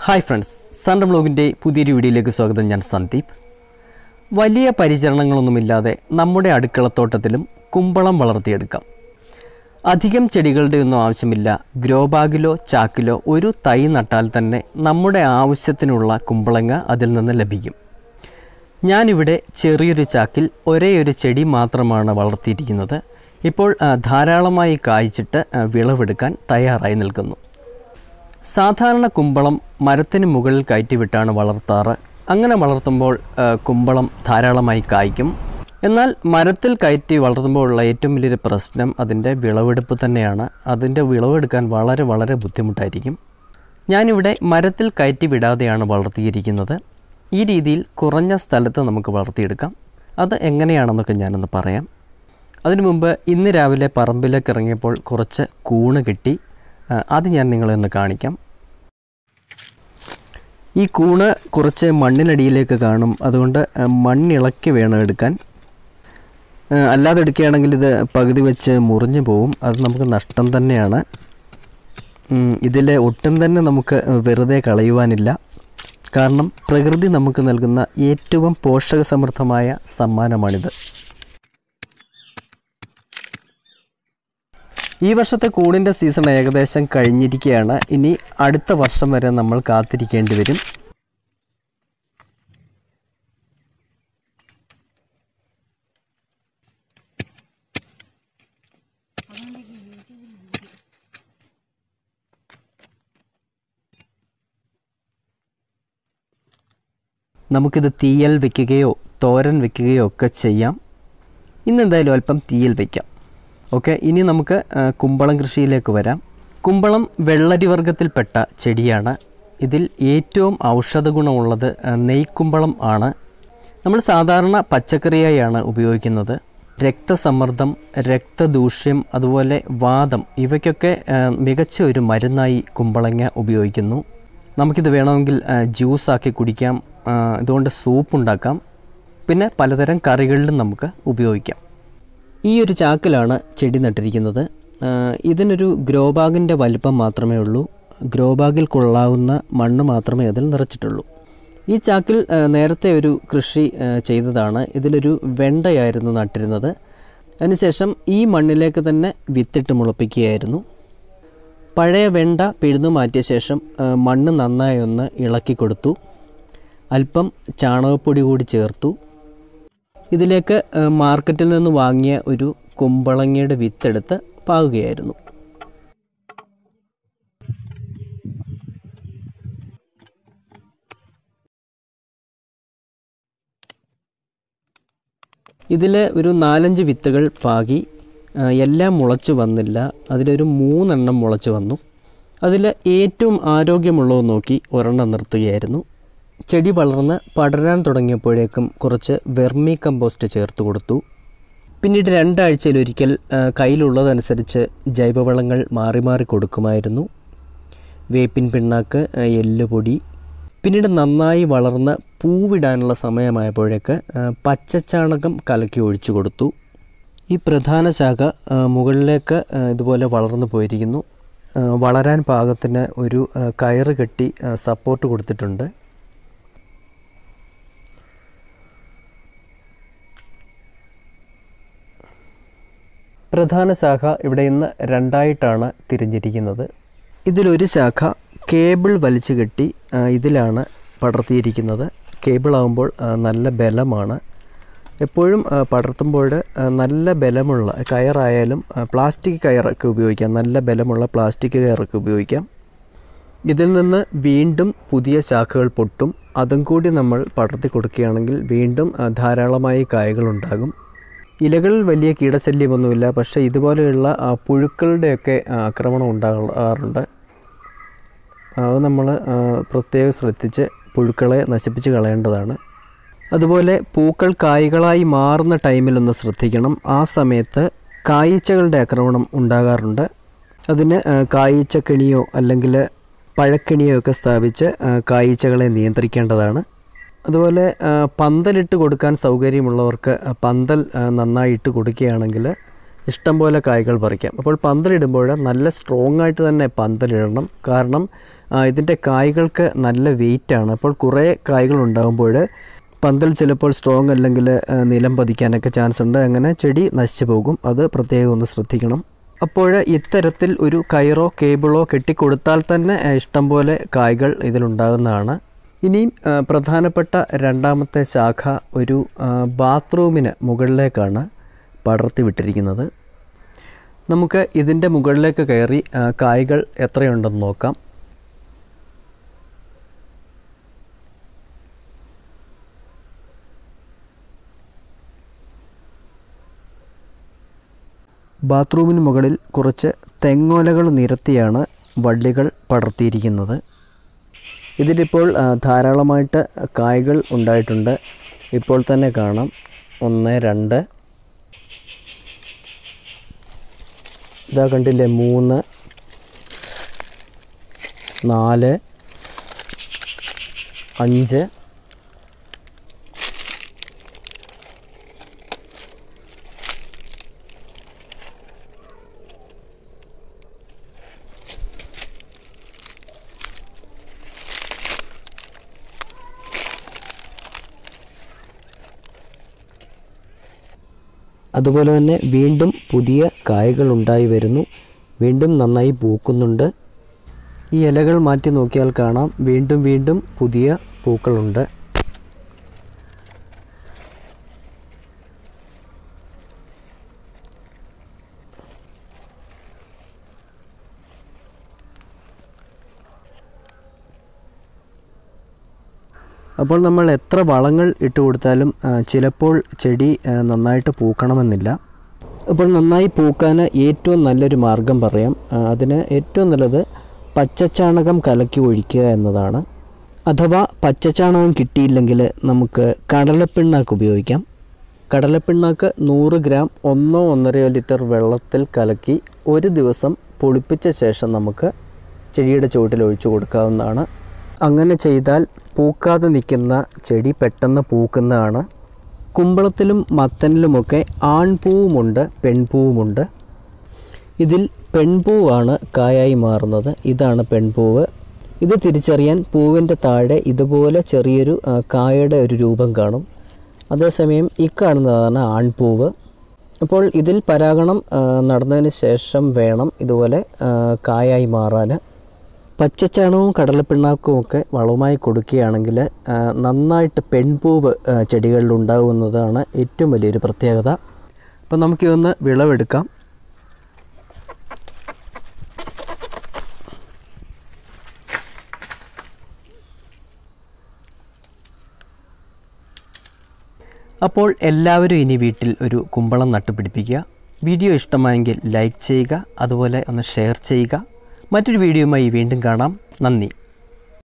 hi friends സൺഡം ബ്ലോഗിൻ്റെ പുതിയൊരു വീഡിയോയിലേക്ക് സ്വാഗതം ഞാൻ സന്ദീപ് വലിയ പരിചരണങ്ങളൊന്നുമില്ലാതെ നമ്മുടെ അടുക്കളത്തോട്ടത്തിലും കുമ്പളം വളർത്തിയെടുക്കാം അധികം ചെടികളുടെ ഒന്നും ആവശ്യമില്ല ഗ്രോ ബാഗിലോ ചാക്കിലോ ഒരു തൈ നട്ടാൽ തന്നെ നമ്മുടെ ആവശ്യത്തിനുള്ള കുമ്പളങ്ങ അതിൽ നിന്ന് ലഭിക്കും ഞാനിവിടെ ചെറിയൊരു ചാക്കിൽ ഒരേ ഒരു ചെടി മാത്രമാണ് വളർത്തിയിരിക്കുന്നത് ഇപ്പോൾ ആ, ധാരാളമായി കായ്ച്ചിട്ട് ആ, വിളവെടുക്കാൻ തയ്യാറായി നിൽക്കുന്നു സാധാരണ കുമ്പളം മരത്തിന് മുകളിൽ കയറ്റിവിട്ടാണ് വളർത്താറ് അങ്ങനെ വളർത്തുമ്പോൾ ആ, കുമ്പളം ധാരാളമായി കായ്ക്കും എന്നാൽ മരത്തിൽ കയറ്റി വളർത്തുമ്പോഴുള്ള ഏറ്റവും വലിയൊരു പ്രശ്നം അതിൻ്റെ വിളവെടുപ്പ് തന്നെയാണ് അതിൻ്റെ വിളവെടുക്കാൻ വളരെ വളരെ ബുദ്ധിമുട്ടായിരിക്കും ഞാനിവിടെ മരത്തിൽ കയറ്റി വിടാതെയാണ് വളർത്തിയിരിക്കുന്നത് ഈ രീതിയിൽ കുറഞ്ഞ സ്ഥലത്ത് നമുക്ക് വളർത്തിയെടുക്കാം അത് എങ്ങനെയാണെന്നൊക്കെ ഞാനൊന്ന് പറയാം അതിനു മുമ്പ് ഇന്ന് രാവിലെ പറമ്പിലേക്ക് ഇറങ്ങിയപ്പോൾ കുറച്ച് കൂണ് കിട്ടി ആ, അത് ഞാൻ നിങ്ങളെ ഒന്ന് കാണിക്കാം ഈ കൂണ് കുറച്ച് മണ്ണിനടിയിലേക്ക് കാണും അതുകൊണ്ട് ആ, മണ്ണിളക്കി വേണം എടുക്കാൻ ആ, അല്ലാതെ എടുക്കുകയാണെങ്കിൽ ഇത് പകുതി വെച്ച് മുറിഞ്ഞു പോവും അത് നമുക്ക് നഷ്ടം തന്നെയാണ് ഇതിൽ ഒട്ടും തന്നെ നമുക്ക് വെറുതെ കളയുവാനില്ല കാരണം പ്രകൃതി നമുക്ക് നൽകുന്ന ഏറ്റവും പോഷകസമൃദ്ധമായ സമ്മാനമാണിത് ഈ വർഷത്തെ കൂണിൻ്റെ സീസൺ ഏകദേശം കഴിഞ്ഞിരിക്കുകയാണ് ഇനി അടുത്ത വർഷം വരെ നമ്മൾ കാത്തിരിക്കേണ്ടി വരും നമുക്കിത് തീയൽ വെക്കുകയോ തോരൻ വെക്കുകയോ ഒക്കെ ചെയ്യാം ഇന്ന് എന്തായാലും അല്പം തീയൽ വയ്ക്കാം ഓക്കെ ഇനി നമുക്ക് ആ, കുമ്പളം കൃഷിയിലേക്ക് വരാം കുമ്പളം വെള്ളരി വർഗത്തിൽപ്പെട്ട ചെടിയാണ് ഇതിൽ ഏറ്റവും ഔഷധ ഗുണമുള്ളത് ആ, നെയ്ക്കുമ്പളം ആണ് നമ്മൾ സാധാരണ പച്ചക്കറിയായാണ് ഉപയോഗിക്കുന്നത് രക്തസമ്മർദ്ദം രക്തദൂഷ്യം അതുപോലെ വാദം ഇവയ്ക്കൊക്കെ ആ, മികച്ച ഒരു മരുന്നായി കുമ്പളങ്ങ ഉപയോഗിക്കുന്നു നമുക്കിത് വേണമെങ്കിൽ ആ, ജ്യൂസാക്കി കുടിക്കാം ആ, ഇതുകൊണ്ട് സൂപ്പ് ഉണ്ടാക്കാം പിന്നെ പലതരം കറികളിലും നമുക്ക് ഉപയോഗിക്കാം ഈ ഒരു ചാക്കിലാണ് ചെടി നട്ടിരിക്കുന്നത് ആ, ഇതിനൊരു ഗ്രോ ബാഗിൻ്റെ വലിപ്പം മാത്രമേ ഉള്ളൂ ഗ്രോ ബാഗിൽ കൊള്ളാവുന്ന മണ്ണ് മാത്രമേ അതിൽ നിറച്ചിട്ടുള്ളൂ ഈ ചാക്കിൽ ആ, നേരത്തെ ഒരു കൃഷി ആ, ചെയ്തതാണ് ഇതിലൊരു വെണ്ടയായിരുന്നു നട്ടിരുന്നത് അതിനുശേഷം ഈ മണ്ണിലേക്ക് തന്നെ വിത്തിട്ട് മുളപ്പിക്കുകയായിരുന്നു പഴയ വെണ്ട പിഴുതു മാറ്റിയ ശേഷം ആ, മണ്ണ് നന്നായി ഒന്ന് ഇളക്കി കൊടുത്തു അല്പം ചാണകപ്പൊടി കൂടി ചേർത്തു ഇതിലേക്ക് ആ, മാർക്കറ്റിൽ നിന്ന് വാങ്ങിയ ഒരു കുമ്പളങ്ങയുടെ വിത്തെടുത്ത് പാകുകയായിരുന്നു ഇതിൽ ഒരു നാലഞ്ച് വിത്തുകൾ പാകി ആ, എല്ലാം മുളച്ചു വന്നില്ല അതിലൊരു മൂന്നെണ്ണം മുളച്ചു വന്നു അതിൽ ഏറ്റവും ആരോഗ്യമുള്ളത് നോക്കി ഒരെണ്ണം നിർത്തുകയായിരുന്നു ചെടി വളർന്ന് പടരാൻ തുടങ്ങിയപ്പോഴേക്കും കുറച്ച് വെർമി കമ്പോസ്റ്റ് ചേർത്ത് കൊടുത്തു പിന്നീട് രണ്ടാഴ്ചയിലൊരിക്കൽ ആ, കയ്യിലുള്ളതനുസരിച്ച് ജൈവവളങ്ങൾ മാറി മാറി കൊടുക്കുമായിരുന്നു വേപ്പിൻ പിണ്ണാക്ക് ആ, എല്ലുപൊടി പിന്നീട് നന്നായി വളർന്ന് പൂവിടാനുള്ള സമയമായപ്പോഴേക്ക് ആ, പച്ചച്ചാണകം കലക്കി ഒഴിച്ചു കൊടുത്തു ഈ പ്രധാന ശാഖ ആ, മുകളിലേക്ക് ആ, ഇതുപോലെ വളർന്നു പോയിരിക്കുന്നു ആ, വളരാൻ പാകത്തിന് ഒരു ആ, കയറ് കെട്ടി ആ, സപ്പോർട്ട് കൊടുത്തിട്ടുണ്ട് പ്രധാന ശാഖ ഇവിടെ ഇന്ന് രണ്ടായിട്ടാണ് തിരിഞ്ഞിരിക്കുന്നത് ഇതിലൊരു ശാഖ കേബിൾ വലിച്ചു കെട്ടി ആ, ഇതിലാണ് പടർത്തിയിരിക്കുന്നത് കേബിളാകുമ്പോൾ ആ, നല്ല ബലമാണ് എപ്പോഴും ആ, പടർത്തുമ്പോൾ ആ, നല്ല ബലമുള്ള കയറായാലും ആ, പ്ലാസ്റ്റിക് കയറൊക്കെ ഉപയോഗിക്കാം നല്ല ബലമുള്ള പ്ലാസ്റ്റിക് കയറൊക്കെ ഉപയോഗിക്കാം ഇതിൽ നിന്ന് വീണ്ടും പുതിയ ശാഖകൾ പൊട്ടും അതും കൂടി നമ്മൾ പടർത്തി കൊടുക്കുകയാണെങ്കിൽ വീണ്ടും ആ, ധാരാളമായി കായകളുണ്ടാകും ഇലകളിൽ വലിയ കീടശല്യമൊന്നുമില്ല പക്ഷേ ഇതുപോലെയുള്ള ആ, പുഴുക്കളുടെയൊക്കെ ആ, ആക്രമണം ഉണ്ടാകാറുണ്ട് അത് നമ്മൾ പ്രത്യേകം ശ്രദ്ധിച്ച് പുഴുക്കളെ നശിപ്പിച്ച് കളയേണ്ടതാണ് അതുപോലെ പൂക്കൾ കായ്കളായി മാറുന്ന ടൈമിലൊന്ന് ശ്രദ്ധിക്കണം ആ സമയത്ത് കായ്ച്ചകളുടെ ആക്രമണം ഉണ്ടാകാറുണ്ട് അതിന് ആ, കായ്ച്ചക്കെണിയോ അല്ലെങ്കിൽ പഴക്കെണിയോ ഒക്കെ സ്ഥാപിച്ച് ആ, കായ്ച്ചകളെ നിയന്ത്രിക്കേണ്ടതാണ് അതുപോലെ ആ, പന്തലിട്ട് കൊടുക്കാൻ സൗകര്യമുള്ളവർക്ക് ആ, പന്തൽ ആ, നന്നായി ഇട്ട് കൊടുക്കുകയാണെങ്കിൽ ഇഷ്ടം പോലെ കായ്കൾ പറിക്കാം അപ്പോൾ പന്തലിടുമ്പോൾ നല്ല സ്ട്രോങ് ആയിട്ട് തന്നെ പന്തലിടണം കാരണം ആ, ഇതിൻ്റെ കായ്കൾക്ക് നല്ല വെയിറ്റാണ് അപ്പോൾ കുറേ കായ്കൾ ഉണ്ടാകുമ്പോൾ പന്തൽ ചിലപ്പോൾ സ്ട്രോങ് അല്ലെങ്കിൽ ആ, നിലം പതിക്കാനൊക്കെ ചാൻസ് ഉണ്ട് അങ്ങനെ ചെടി നശിച്ചു പോകും അത് പ്രത്യേകം ഒന്ന് ശ്രദ്ധിക്കണം അപ്പോൾ ഇത്തരത്തിൽ ഒരു കയറോ കേബിളോ കെട്ടിക്കൊടുത്താൽ തന്നെ ആ, ഇഷ്ടംപോലെ കായ്കൾ ഇതിലുണ്ടാകുന്നതാണ് ഇനിയും ആ, പ്രധാനപ്പെട്ട രണ്ടാമത്തെ ശാഖ ഒരു ആ, ബാത്റൂമിന് മുകളിലേക്കാണ് പടർത്തി വിട്ടിരിക്കുന്നത് നമുക്ക് ഇതിൻ്റെ മുകളിലേക്ക് കയറി ആ, കായ്കൾ എത്രയുണ്ടെന്ന് നോക്കാം ബാത്റൂമിന് മുകളിൽ കുറച്ച് തെങ്ങോലകൾ നിരത്തിയാണ് വള്ളികൾ പടർത്തിയിരിക്കുന്നത് ഇതിലിപ്പോൾ ആ, ധാരാളമായിട്ട് കായ്കൾ ഉണ്ടായിട്ടുണ്ട് ഇപ്പോൾ തന്നെ കാണാം ഒന്ന് രണ്ട് ഇതാ കണ്ടില്ലേ മൂന്ന് നാല് അഞ്ച് അതുപോലെ തന്നെ വീണ്ടും പുതിയ കായകൾ ഉണ്ടായി വരുന്നു വീണ്ടും നന്നായി പൂക്കുന്നുണ്ട് ഈ ഇലകൾ മാറ്റി നോക്കിയാൽ കാണാം വീണ്ടും വീണ്ടും പുതിയ പൂക്കളുണ്ട് അപ്പോൾ നമ്മൾ എത്ര വളങ്ങൾ ഇട്ട് കൊടുത്താലും ആ, ചിലപ്പോൾ ചെടി ആ, നന്നായിട്ട് പൂക്കണമെന്നില്ല അപ്പോൾ നന്നായി പൂക്കാൻ ഏറ്റവും നല്ലൊരു മാർഗം പറയാം ആ, അതിന് ഏറ്റവും നല്ലത് പച്ചച്ചാണകം കലക്കി ഒഴിക്കുക എന്നതാണ് അഥവാ പച്ചച്ചാണകം കിട്ടിയില്ലെങ്കിൽ നമുക്ക് കടലപ്പിണ്ണാക്ക് ഉപയോഗിക്കാം കടലപ്പിണ്ണാക്ക് നൂറ് ഗ്രാം ഒന്നോ ഒന്നരയോ ലിറ്റർ വെള്ളത്തിൽ കലക്കി ഒരു ദിവസം പൊളിപ്പിച്ച ശേഷം നമുക്ക് ചെടിയുടെ ചുവട്ടിൽ ഒഴിച്ചു കൊടുക്കാവുന്നതാണ് അങ്ങനെ ചെയ്താൽ പൂക്കാതെ നിൽക്കുന്ന ചെടി പെട്ടെന്ന് പൂക്കുന്നതാണ് കുമ്പളത്തിലും മത്തനിലുമൊക്കെ ആൺപൂവുമുണ്ട് പെൺപൂവുമുണ്ട് ഇതിൽ പെൺപൂവാണ് കായായി മാറുന്നത് ഇതാണ് പെൺപൂവ് ഇത് തിരിച്ചറിയാൻ പൂവിൻ്റെ താഴെ ഇതുപോലെ ചെറിയൊരു ആ, കായയുടെ ഒരു രൂപം കാണും അതേസമയം ഈ കാണുന്നതാണ് ആൺപൂവ് അപ്പോൾ ഇതിൽ പരാഗണം ആ, നടന്നതിന് ശേഷം വേണം ഇതുപോലെ ആ, കായായി മാറാൻ പച്ചച്ചാണകവും കടലപ്പിണ്ണാക്കും ഒക്കെ വളമായി കൊടുക്കുകയാണെങ്കിൽ ആ, നന്നായിട്ട് പെൺപൂവ് ആ, ചെടികളിൽ ഉണ്ടാകുന്നതാണ് ഏറ്റവും വലിയൊരു പ്രത്യേകത അപ്പം നമുക്കിതൊന്ന് വിളവെടുക്കാം അപ്പോൾ എല്ലാവരും ഇനി വീട്ടിൽ ഒരു കുമ്പളം നട്ടുപിടിപ്പിക്കുക വീഡിയോ ഇഷ്ടമായെങ്കിൽ ലൈക്ക് ചെയ്യുക അതുപോലെ ഒന്ന് ഷെയർ ചെയ്യുക മറ്റൊരു വീഡിയോയുമായി വീണ്ടും കാണാം നന്ദി